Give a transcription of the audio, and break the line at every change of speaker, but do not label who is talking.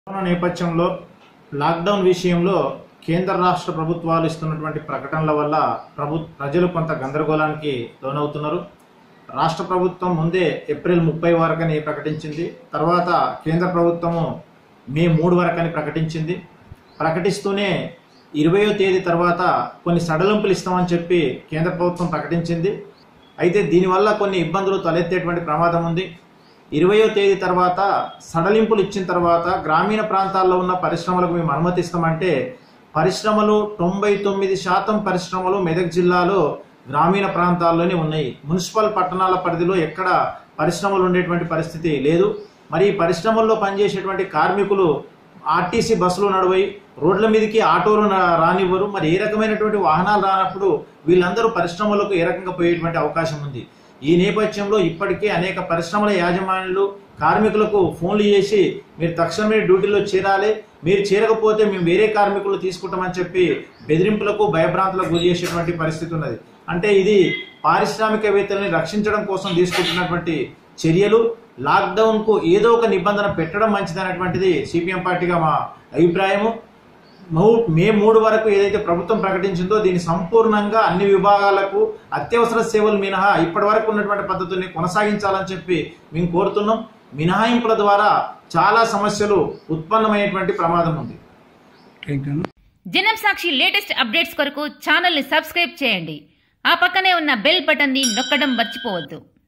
corona నేపథ్యంలో lockdown విషయంలో కేంద్ర రాష్ట్ర ప్రభుత్వాలు ఇస్తున్నటువంటి ప్రకటనల వల్ల ప్రభు ప్రజలు కొంత గందరగోళానికి లోనవుతున్నారు రాష్ట్ర ప్రభుత్వం ముందే ఏప్రిల్ ముప్పై వరకని ప్రకటించింది తర్వాత కేంద్ర ప్రభుత్వము మే మూడు వరకని ప్రకటించింది ప్రకటిస్తూనే ఇరవయో తేదీ తర్వాత కొన్ని సడలింపులు ఇస్తామని చెప్పి కేంద్ర ప్రభుత్వం ప్రకటించింది అయితే దీనివల్ల కొన్ని ఇబ్బందులు తలెత్తేటువంటి ప్రమాదం ఉంది ఇరవయో తేదీ తర్వాత సడలింపులు ఇచ్చిన తర్వాత గ్రామీణ ప్రాంతాల్లో ఉన్న పరిశ్రమలకు మేము అనుమతిస్తామంటే పరిశ్రమలు తొంభై తొమ్మిది శాతం పరిశ్రమలు మెదక్ జిల్లాలో గ్రామీణ ప్రాంతాల్లోనే ఉన్నాయి మున్సిపల్ పట్టణాల పరిధిలో ఎక్కడ పరిశ్రమలు ఉండేటువంటి పరిస్థితి లేదు మరి ఈ పరిశ్రమల్లో పనిచేసేటువంటి కార్మికులు ఆర్టీసీ బస్సులు నడవయి రోడ్ల మీదకి ఆటోలు నా- రానివ్వరు మరి ఏ రకమైనటువంటి వాహనాలు రానప్పుడు వీళ్ళందరూ పరిశ్రమలకు ఏ రకంగా పోయేటువంటి అవకాశం ఉంది ఈ నేపథ్యంలో ఇప్పటికే అనేక పరిశ్రమల యాజమాన్యులు కార్మికులకు ఫోన్లు చేసి మీరు తక్షణమే డ్యూటీలో చేరాలి మీరు చేరకపోతే మేము వేరే కార్మికులు తీసుకుంటామని చెప్పి బెదిరింపులకు భయభ్రాంతులకు గురి చేసేటువంటి పరిస్థితి ఉన్నది అంటే ఇది పారిశ్రామికవేత్తల్ని రక్షించడం కోసం తీసుకుంటున్నటువంటి చర్యలు లాక్డౌన్ కు ఏదో ఒక నిబంధన పెట్టడం మంచిదనేటువంటిది సిపిఎం పార్టీగా మా అభిప్రాయము మూ- మే మూడు వరకు ఏదైతే ప్రభుత్వం ప్రకటించిందో దీన్ని సంపూర్ణంగా అన్ని విభాగాలకు అత్యవసర సేవలు మినహా ఇప్పటి వరకు ఉన్నటువంటి పద్ధతుల్ని కొనసాగించాలని చెప్పి మేము కోరుతున్నాం మినహాయింపుల ద్వారా చాలా సమస్యలు ఉత్పన్నమయ్యేటువంటి ప్రమాదం ఉంది
జనం సాక్షి లేటెస్ట్ అప్డేట్స్ కొరకు ఛానల్ని సబ్స్క్రైబ్ చేయండి ఆ పక్కనే ఉన్న బెల్ బటన్ని నొక్కడం మర్చిపోవద్దు